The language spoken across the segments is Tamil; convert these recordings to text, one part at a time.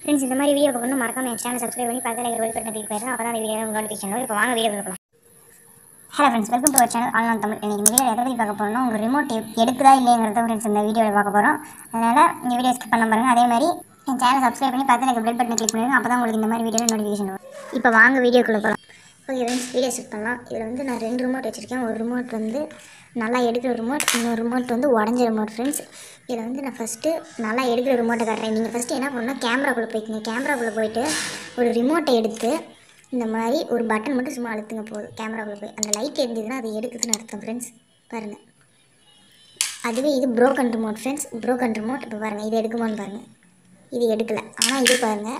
ஃப்ரெண்ட்ஸ் இந்த மாதிரி வீடியோ பார்க்கணும் மறக்காம என் சேனல் சப்ஸ்கிரைப் பண்ணி பக்கத்தில் இருக்கிற பெல் பட்டன் கிளிக் பண்ணுங்க அப்போ தான் வீடியோ நோட்டிஃபிகேஷன் வரும் இப்போ வாங்க வீடியோ பார்க்கலாம் hello friends welcome to our channel online Tamil இன்னைக்கு இந்த வீடியோ எதை பற்றி பார்க்க போகிறோம்னா உங்கள் ரிமோட் எடுக்குதா இல்லைங்கிறத ஃப்ரெண்ட்ஸ் இந்த வீடியோவில் பார்க்க போகிறோம் அதனால் இந்த வீடியோ ஸ்கிப் பண்ண பாருங்க அதே மாதிரி என் சேனல் சப்ஸ்கிரைப் பண்ணி பக்கத்தில் இருக்க பெல் பட்டன் கிளிக் பண்ணுங்க அப்போ தான் உங்களுக்கு இந்த மாதிரி வீடியோ நோட்டிஃபிகேஷன் வரும் இப்போ வாங்க வீடியோக்குள்ளே போகலாம் ஓகே ஃப்ரெண்ட்ஸ் வீடியோ ஸ்கிப் பண்ணலாம் இதில் வந்து நான் ரெண்டு ரிமோட் வச்சுருக்கேன் ஒரு ரிமோட் வந்து நல்லா எடுக்கிற ரிமோட் இன்னொரு ரிமோட் வந்து உடஞ்ச ரிமோட் ஃப்ரெண்ட்ஸ் இதில் வந்து நான் ஃபஸ்ட்டு நல்லா எடுக்கிற ரிமோட்டை காட்டுறேன் நீங்கள் ஃபஸ்ட்டு என்ன பண்ணணும்னா கேமராக்குள்ளே போய்க்குங்க கேமராக்குள்ளே போயிட்டு ஒரு ரிமோட்டை எடுத்து இந்த மாதிரி ஒரு பட்டன் மட்டும் சும்மா அழுத்துங்க போதும் கேமராக்குள்ளே போய் அந்த லைட் எரிஞ்சதுன்னா அது எடுக்குதுன்னு அர்த்தம் ஃப்ரெண்ட்ஸ் பாருங்கள் அதுவே இது broken remote friends broken remote இப்போ பாருங்கள் இது எடுக்குமான்னு பாருங்கள் இது எடுக்கலை ஆனால் இது பாருங்கள்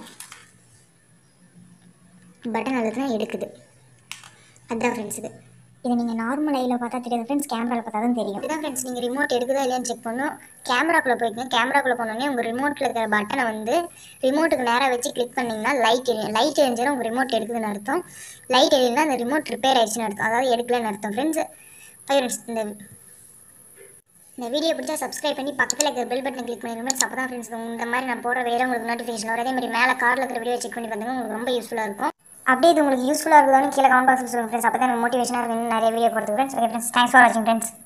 பட்டன் அழுத்தினா எடுக்குது அதுதான் ஃப்ரெண்ட்ஸ் இது இதை நீங்கள் நார்மல் ஐயில் பார்த்தா தெரியாது ஃப்ரெண்ட்ஸ் கேமராவில் பார்த்தா தான் தெரியும் இதுதான் ஃப்ரெண்ட்ஸ் நீங்கள் ரிமோட் எடுக்குதா இல்லையான்னு செக் பண்ணணும் கேமராக்குள்ளே போய்க்கங்க கேமராக்குள்ளே போனோடனே உங்கள் ரிமோட்டில் இருக்கிற பட்டனை வந்து ரிமோட்டுக்கு நேராக வச்சு கிளிக் பண்ணிங்கன்னா லைட் எரியும் லைட் எரிஞ்சாலும் உங்கள் ரிமோட் எடுக்குதுன்னு அர்த்தம் லைட் எரியுதுன்னா அந்த ரிமோட் ரிப்பேர் ஆயிடுச்சுன்னு அர்த்தம் அதாவது எடுக்கலன்னு அர்த்தம் ஃப்ரெண்ட்ஸ் ஃப்ரெண்ட்ஸ் இந்த இந்த வீடியோ பிடிச்சா சப்ஸ்கிரைப் பண்ணி பக்கத்தில் இருக்கிற பெல் பட்டன் கிளிக் பண்ணிடுங்க ஃப்ரெண்ட்ஸ் அப்போ தான் ஃப்ரெண்ட்ஸ் இந்த மாதிரி நான் போகிற வேறு உங்களுக்கு நோட்டிஃபிகேஷன் வரும் அதே மாதிரி மேலே காரில் இருக்கிற வீடியோ செக் பண்ணி பார்த்தீங்கன்னா உங்களுக்கு ரொம்ப யூஸ்ஃபுல்லாக இருக்கும் அப்படியே இது உங்களுக்கு யூஸ்ஃபுல்லாக இருக்குதான்னு கீழே கமெண்ட் பாக்ஸில் சொல்லுங்கள் ஃப்ரெண்ட்ஸ் அப்போ தான் எனக்கு மோட்டிவேஷனாக இருக்கும் இன்னும் நிறைய வீடியோ போடுறது friends okay friends thanks for வாட்சிங் ஃப்ரெண்ட்ஸ்